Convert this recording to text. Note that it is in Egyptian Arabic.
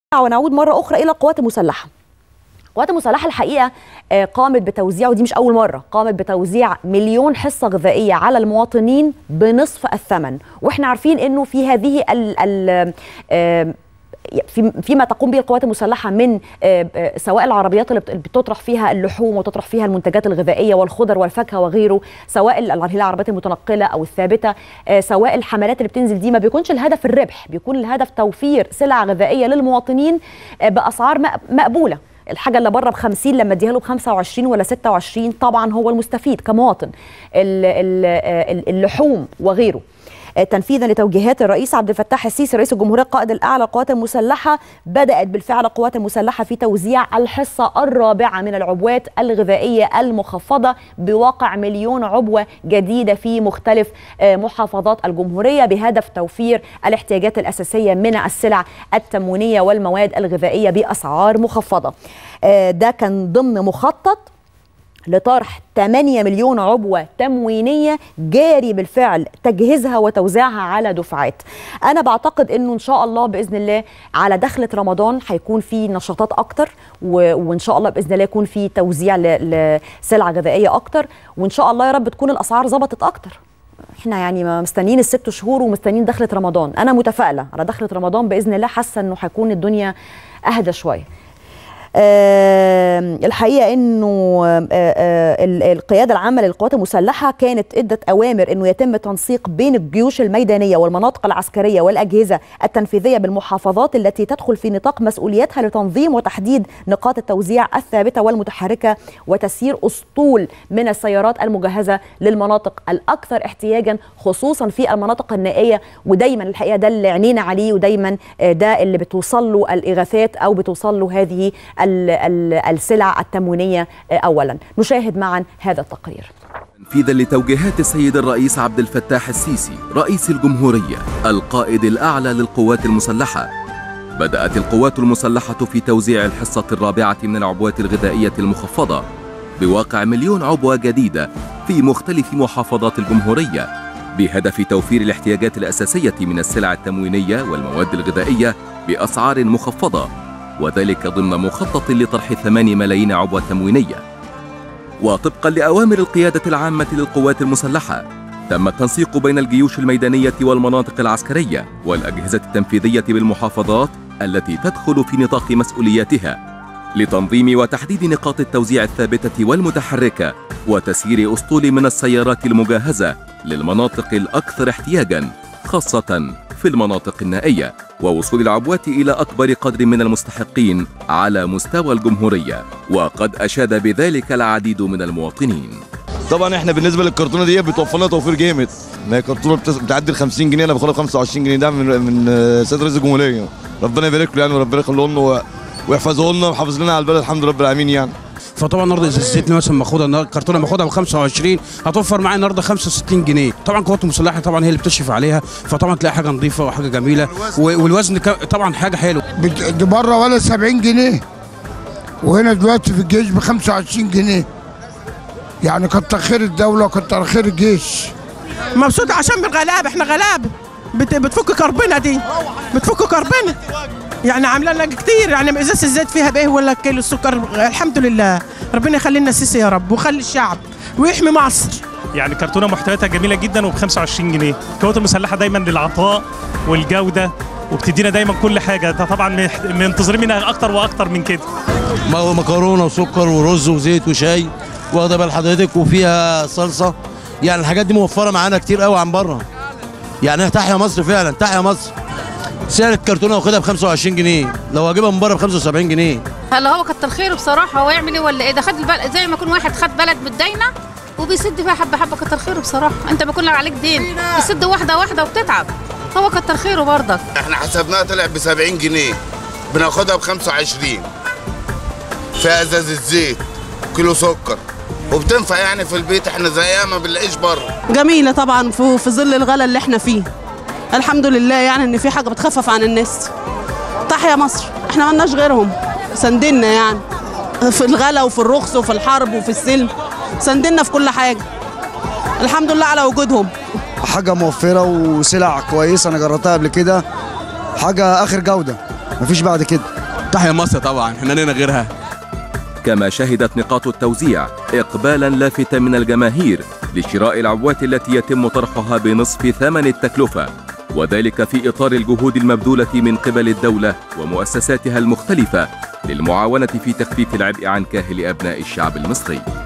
ونعود مرة أخرى إلى القوات المسلحة القوات المسلحة الحقيقة آه، قامت بتوزيع ودي مش أول مرة قامت بتوزيع مليون حصة غذائية على المواطنين بنصف الثمن وإحنا عارفين إنه في هذه ال ال آه، في فيما تقوم به القوات المسلحه من آه، آه، سواء العربيات اللي بت- بتطرح فيها اللحوم وتطرح فيها المنتجات الغذائيه والخضر والفاكهه وغيره سواء ال- اللي هي العربيات المتنقله او الثابته آه، سواء الحملات اللي بتنزل دي ما بيكونش الهدف الربح بيكون الهدف توفير سلع غذائيه للمواطنين آه، باسعار مق- مقبوله الحاجه اللي بره ب 50 لما اديها له ب 25 ولا 26 طبعا هو المستفيد كمواطن ال- ال- ال- اللحوم وغيره آه، تنفيذا لتوجيهات الرئيس عبد الفتاح السيسي رئيس الجمهوريه القائد الاعلى للقوات المسلحه بدات بالفعل القوات المسلحه في توزيع الحصه الرابعه من العبوات الغذائيه المخفضه بواقع مليون عبوه جديده في مختلف آه، محافظات الجمهوريه بهدف توفير الاحتياجات الاساسيه من السلع التموينيه والمواد الغذائيه باسعار مخفضه آه، ده كان ضمن مخطط لطرح 8 مليون عبوة تموينية جاري بالفعل تجهيزها وتوزيعها على دفعات أنا بعتقد أنه إن شاء الله بإذن الله على دخلة رمضان هيكون في نشاطات أكتر و... وإن شاء الله بإذن الله يكون في توزيع ل... لسلع غذائية أكتر وإن شاء الله يا رب تكون الأسعار ظبطت أكتر احنا يعني ما مستنيين الست شهور ومستنيين دخلة رمضان انا متفائله على دخلة رمضان باذن الله حاسه انه هيكون الدنيا اهدى شويه آم، الحقيقه انه آم، آه، آه، ال- القياده العامه للقوات المسلحه كانت ادت اوامر انه يتم تنسيق بين الجيوش الميدانيه والمناطق العسكريه والاجهزه التنفيذيه بالمحافظات التي تدخل في نطاق مسؤوليتها لتنظيم وتحديد نقاط التوزيع الثابته والمتحركه وتسيير اسطول من السيارات المجهزه للمناطق الاكثر احتياجا خصوصا في المناطق النائيه ودايما الحقيقه ده اللي عينينا عليه ودايما آه، ده اللي بتوصل له الاغاثات او بتوصل له هذه ال- ال- السلع التموينيه آه، اولا نشاهد معا هذا التقرير تنفيذا لتوجيهات السيد الرئيس عبد الفتاح السيسي رئيس الجمهورية القائد الأعلى للقوات المسلحة بدأت القوات المسلحة في توزيع الحصة الرابعة من العبوات الغذائية المخفضة بواقع مليون عبوة جديدة في مختلف محافظات الجمهورية بهدف توفير الاحتياجات الأساسية من السلع التموينية والمواد الغذائية بأسعار مخفضة وذلك ضمن مخطط لطرح 8 ملايين عبوة تموينية وطبقا لأوامر القيادة العامة للقوات المسلحة تم التنسيق بين الجيوش الميدانية والمناطق العسكرية والأجهزة التنفيذية بالمحافظات التي تدخل في نطاق مسؤولياتها لتنظيم وتحديد نقاط التوزيع الثابتة والمتحركة وتسيير أسطول من السيارات المجهزة للمناطق الأكثر احتياجاً خاصة في المناطق النائية ووصول العبوات إلى أكبر قدر من المستحقين على مستوى الجمهورية وقد أشاد بذلك العديد من المواطنين طبعا احنا بالنسبه للكرتونه دي بتوفر لنا توفير جامد ما هي كرتونه بتس- بتعدي ال 50 جنيه انا باخدها ب 25 جنيه ده من من آه، سيد رئيس الجمهوريه ربنا يبارك له يعني وربنا يخليه لنا و- ويحفظه لنا ويحافظ لنا على البلد الحمد لله رب العالمين يعني فطبعا النهارده اذا الزيت مثلا باخدها النهارده الكرتونه باخدها ب 25 هتوفر معايا النهارده 65 جنيه طبعا القوات المسلحه طبعا هي اللي بتشرف عليها فطبعا تلاقي حاجه نظيفه وحاجه جميله و- والوزن ك- طبعا حاجه حلوه بت- دي بره ولا 70 جنيه وهنا دلوقتي في الجيش ب 25 جنيه يعني كتر خير الدوله وكتر خير الجيش مبسوط عشان بالغلابه احنا غلابه بت... بتفك كربنا دي بتفك كربنا يعني عامله لنا كتير يعني ازازه الزيت فيها بايه ولا كيلو السكر الحمد لله ربنا يخلي لنا السيسي يا رب ويخلي الشعب ويحمي مصر يعني كرتونه محتوياتها جميله جدا وب 25 جنيه القوات المسلحه دايما للعطاء والجوده وبتدينا دايما كل حاجه ده طبعا مح- منتظرين منها اكتر واكتر من كده ما هو مكرونه وسكر ورز وزيت وشاي واخده بال حضرتك وفيها صلصه يعني الحاجات دي موفره معانا كتير قوي عن بره يعني تحيا مصر فعلا تحيا مصر سعر الكرتونه واخدها ب 25 جنيه لو هجيبها من بره ب 75 جنيه هلا هو كتر خيره بصراحه هو يعمل ايه ولا ايه ده خد البلد زي ما يكون واحد خد بلد متداينه وبيسد فيها حبه حبه كتر خيره بصراحه انت بيكون عليك دين بيسد واحده واحده وبتتعب هو كتر خيره برضك احنا حسبناها طلع ب 70 جنيه بناخدها ب 25 فيها ازازه زيت كيلو سكر وبتنفع يعني في البيت احنا زيها ما بنلاقيش بره جميلة طبعا في في ظل الغلا اللي احنا فيه الحمد لله يعني ان في حاجة بتخفف عن الناس تحيا مصر احنا ملناش غيرهم سندنا يعني في الغلا وفي الرخص وفي الحرب وفي السلم سندنا في كل حاجة الحمد لله على وجودهم حاجه موفره وسلع كويسه انا جربتها قبل كده حاجه اخر جوده مفيش بعد كده تحيا مصر طبعا احنا لنا غيرها كما شهدت نقاط التوزيع إقبالا لافتا من الجماهير لشراء العبوات التي يتم طرحها بنصف ثمن التكلفة وذلك في إطار الجهود المبذولة من قبل الدولة ومؤسساتها المختلفة للمعاونة في تخفيف العبء عن كاهل أبناء الشعب المصري